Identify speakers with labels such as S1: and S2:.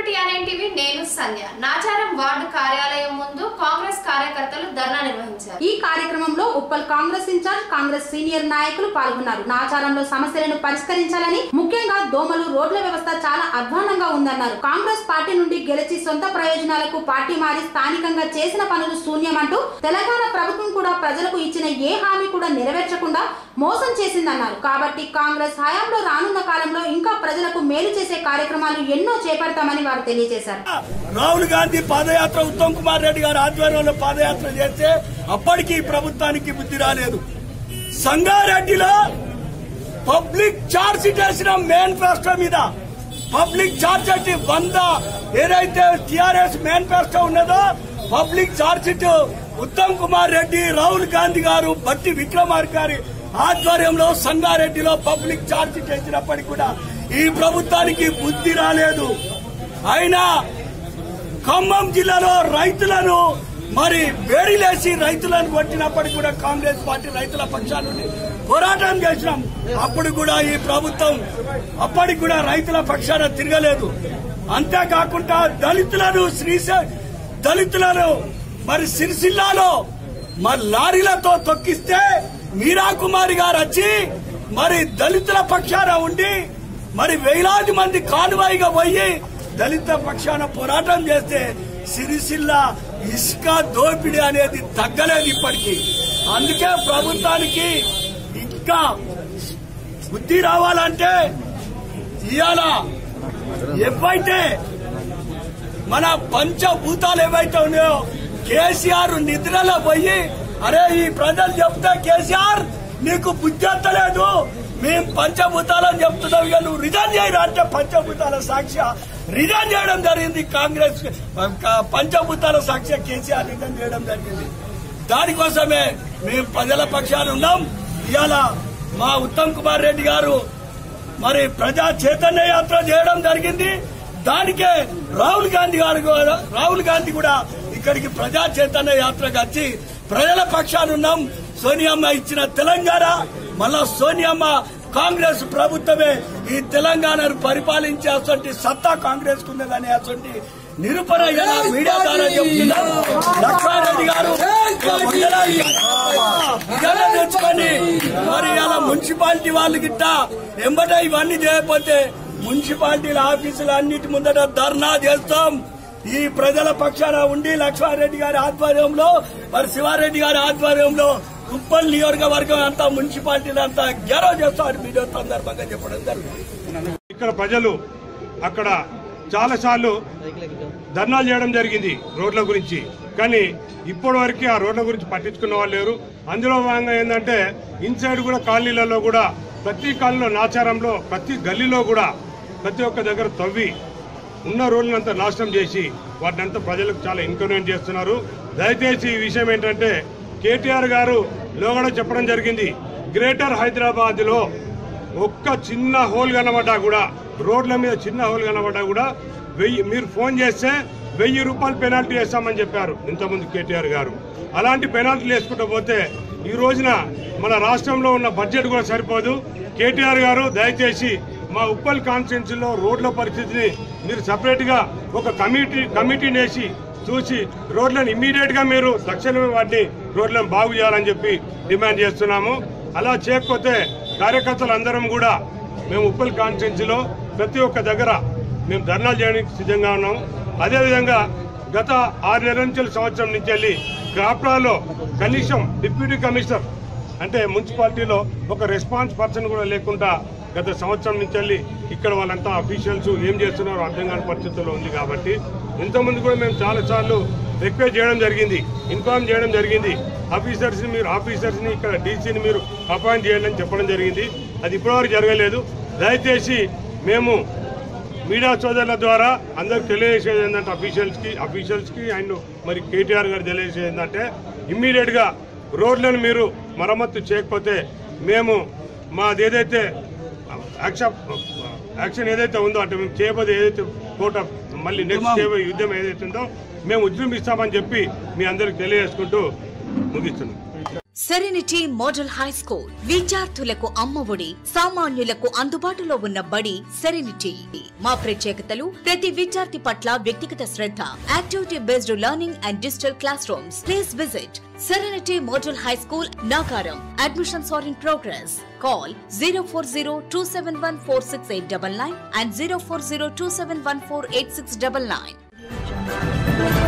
S1: TRN TV నేను సంధ్య Nacharam ward కార్యాలయం ముందు కాంగ్రెస్ కార్యకర్తలు ధర్నా నిర్వహించారు
S2: ఈ కార్యక్రమంలో ఉప్పల్ కాంగ్రెస్ ఇన్ఛార్జ్ కాంగ్రెస్ సీనియర్ నాయకులు పాల్గొన్నారు నాచారంలో సమస్యలను పరిష్కరించాలని ముఖ్యంగా దోమలు రోడ్ల వ్యవస్థ చాలా అధ్వానంగా ఉందన్నారు కాంగ్రెస్ పార్టీ నుండి గెలిచి సొంత ప్రయోజనాలకు పార్టీ మారి స్థానికంగా చేసిన పనులు శూన్యమంటూ తెలంగాణ ప్రభుత్వం కూడా ప్రజలకు ఇచ్చిన ఏ హామీ కూడా నెరవేర్చకుండా మోసం చేసిందన్నారు కాబట్టి కాంగ్రెస్ హయాంలో రానున్న కాలంలో ఇంకా ప్రజలకు మేలు చేసే కార్యక్రమాలు ఎన్నో చేపడతామని వారు తెలియజేశారు
S3: రాహుల్ గాంధీ పాదయాత్ర ఉత్తమ్ కుమార్ రెడ్డి గారు ఆధ్వర్యంలో పాదయాత్ర చేస్తే అప్పటికి ఈ ప్రభుత్వానికి బుద్ధి రాలేదు సంగారెడ్డిలో పబ్లిక్ చార్జ్ చేసిన మేనిఫెస్టో మీద పబ్లిక్ చార్జ్ అంటే వంద ఏదైతే టిఆర్ఎస్ మేనిఫెస్టో ఉన్నదో పబ్లిక్ చార్జ్ ఉత్తమ్ కుమార్ రెడ్డి రాహుల్ గాంధీ గారు బట్టి విక్రమార్క గారి ఆధ్వర్యంలో సంగారెడ్డిలో పబ్లిక్ చార్జ్ చేసినప్పటికీ కూడా ఈ ప్రభుత్వానికి బుద్ధి రాలేదు అయినా ఖమ్మం జిల్లాలో రైతులను మరి వేడిలేసి రైతులను కొట్టినప్పటికీ కూడా కాంగ్రెస్ పార్టీ రైతుల పక్షాల నుండి పోరాటం చేసినాం అప్పుడు కూడా ఈ ప్రభుత్వం అప్పటికి కూడా రైతుల పక్షాన తిరగలేదు అంతేకాకుండా దళితులను శ్రీశ దళితులను మరి సిరిసిల్లాలో మరి లారీలతో తొక్కిస్తే మీరా కుమారి గారు వచ్చి మరి దళితుల పక్షాన ఉండి మరి వేలాది మంది కానువాయిగా పోయి దళిత పక్షాన పోరాటం చేస్తే సిరిసిల్ల ఇసుక దోపిడీ అనేది తగ్గలేదు ఇప్పటికీ అందుకే ప్రభుత్వానికి ఇంకా బుద్ధి రావాలంటే ఇవాళ ఎవ్వైతే మన పంచభూతాలు ఏవైతే ఉన్నాయో కేసీఆర్ నిద్రలో పోయి అరే ఈ ప్రజలు చెప్తే కేసీఆర్ నీకు బుద్ధి ఎత్తలేదు మేము పంచభూతాలని చెప్తున్నాం ఇక నువ్వు రిజైన్ చేయరా అంటే పంచభూతాల సాక్ష్య రిజైన్ చేయడం జరిగింది కాంగ్రెస్ పంచభూతాల సాక్ష్య కేసీఆర్ రిజైన్ చేయడం జరిగింది దానికోసమే మేము ప్రజల పక్షాన ఉన్నాం ఇవాళ మా ఉత్తమ్ కుమార్ రెడ్డి గారు మరి ప్రజా చైతన్య యాత్ర చేయడం జరిగింది దానికే రాహుల్ గాంధీ గారు కూడా- రాహుల్ గాంధీ కూడా ఇక్కడికి ప్రజా చైతన్య యాత్రకు వచ్చి ప్రజల పక్షాన ఉన్నాం సోనియమ్మ ఇచ్చిన తెలంగాణ మళ్ళా సోనియమ్మ కాంగ్రెస్ ప్రభుత్వమే ఈ తెలంగాణను పరిపాలించేటువంటి సత్తా కాంగ్రెస్ కుందని అటువంటి నిరూపణ ఇలా మీడియా ద్వారా చెప్తున్నారు లక్ష్మారెడ్డి గారు ఇలా వందలాది జనం తెచ్చుకొని మరి అలా మున్సిపాలిటీ వాళ్ళు గిట్ట ఎంబట ఇవన్నీ చేయకపోతే మున్సిపాలిటీల ఆఫీసులు అన్నిటి ముందట ధర్నా చేస్తాం ఈ ప్రజల పక్షాన ఉండి లక్ష్మారెడ్డి గారి ఆధ్వర్యంలో మరి శివారెడ్డి గారి ఆధ్వర్యంలో ఉప్పల్ నియోజకవర్గం అంతా మున్సిపాలిటీలు అంతా గెరవ చేస్తామని మీడియా సందర్భంగా చెప్పడం జరుగుతుంది
S4: ఇక్కడ ప్రజలు అక్కడ చాలా సార్లు ధర్నాలు చేయడం జరిగింది రోడ్ల గురించి కానీ ఇప్పటి వరకు ఆ రోడ్ల గురించి పట్టించుకున్న వాళ్ళు లేరు అందులో భాగంగా ఏంటంటే ఇన్సైడ్ కూడా కాలనీలలో కూడా ప్రతి కాలనీలో నాచారంలో ప్రతి గల్లీలో కూడా ప్రతి ఒక్క దగ్గర తవ్వి ఉన్న రోడ్లంతా నాశనం చేసి వాటినంతా ప్రజలకు చాలా ఇన్కన్వీనియంట్ చేస్తున్నారు దయచేసి ఈ విషయం ఏంటంటే కేటీఆర్ గారు లోగడ చెప్పడం జరిగింది గ్రేటర్ హైదరాబాద్ లో ఒక్క చిన్న హోల్ కనబడ్డా కూడా రోడ్ల మీద చిన్న హోల్ కనబడ్డా కూడా వెయ్యి మీరు ఫోన్ చేస్తే వెయ్యి రూపాయలు పెనాల్టీ వేస్తామని చెప్పారు ఇంతకుముందు కేటీఆర్ గారు అలాంటి పెనాల్టీలు వేసుకుంటూ పోతే ఈ రోజున మన రాష్ట్రంలో ఉన్న బడ్జెట్ కూడా సరిపోదు కేటీఆర్ గారు దయచేసి మా ఉప్పల్ కాన్స్టిట్యున్సీలో రోడ్ల పరిస్థితిని మీరు సపరేట్ గా ఒక కమిటీ కమిటీని వేసి చూసి రోడ్లను ఇమ్మీడియట్ గా మీరు తక్షణమే వాటిని రోడ్లను బాగు చేయాలని చెప్పి డిమాండ్ చేస్తున్నాము అలా చేయకపోతే కార్యకర్తలు అందరం కూడా మేము ఉప్పల్ కాన్స్టిట్యున్సీలో ప్రతి ఒక్క దగ్గర మేము ధర్నాలు చేయడానికి సిద్ధంగా ఉన్నాము అదేవిధంగా గత ఆరు నెలల నుంచి సంవత్సరం నుంచి వెళ్ళి గ్రాప్రాలో కనీసం డిప్యూటీ కమిషనర్ అంటే మున్సిపాలిటీలో ఒక రెస్పాన్స్ పర్సన్ కూడా లేకుండా గత సంవత్సరం నుంచి వెళ్ళి ఇక్కడ వాళ్ళంతా అఫీషియల్స్ ఏం చేస్తున్నారో అర్థం కాని పరిస్థితుల్లో ఉంది కాబట్టి ఇంతకుముందు కూడా మేము చాలా సార్లు రిక్వెస్ట్ చేయడం జరిగింది ఇన్ఫార్మ్ చేయడం జరిగింది ఆఫీసర్స్ ని మీరు ఆఫీసర్స్ ని ఇక్కడ డీసీని మీరు అపాయింట్ చేయండి అని చెప్పడం జరిగింది అది ఇప్పటివరకు జరగలేదు దయచేసి మేము మీడియా సోదరుల ద్వారా అందరికి తెలియజేసేది ఏంటంటే అఫీషియల్స్ కి అఫీషియల్స్ కి అండ్ మరి కేటీఆర్ గారు తెలియజేసేది ఏంటంటే ఇమ్మీడియట్ గా రోడ్లను మీరు మరమ్మతు చేయకపోతే మేము మాది ఏదైతే యాక్షన్ యాక్షన్ ఏదైతే ఉందో అంటే మేము చేయబోతే ఏదైతే కోట మళ్ళీ నెక్స్ట్ చేయబోయే యుద్ధం ఏదైతే ఉందో మేము ఉద్యమిస్తామని చెప్పి మీ అందరికి తెలియజేసుకుంటూ ముగిస్తున్నాం
S5: సెరెనిటీ మోడల్ హై స్కూల్ విద్యార్థులకు అమ్మఒడి సామాన్యులకు అందుబాటులో ఉన్న బడి సెరెనిటీ మా ప్రత్యేకతలు ప్రతి విద్యార్థి పట్ల వ్యక్తిగత శ్రద్ధ activity based learning and digital classrooms please visit serenity model high school Nacharam admissions are in progress call zero four zero two seven one four six eight double nine and zero four zero two seven one four eight six double nine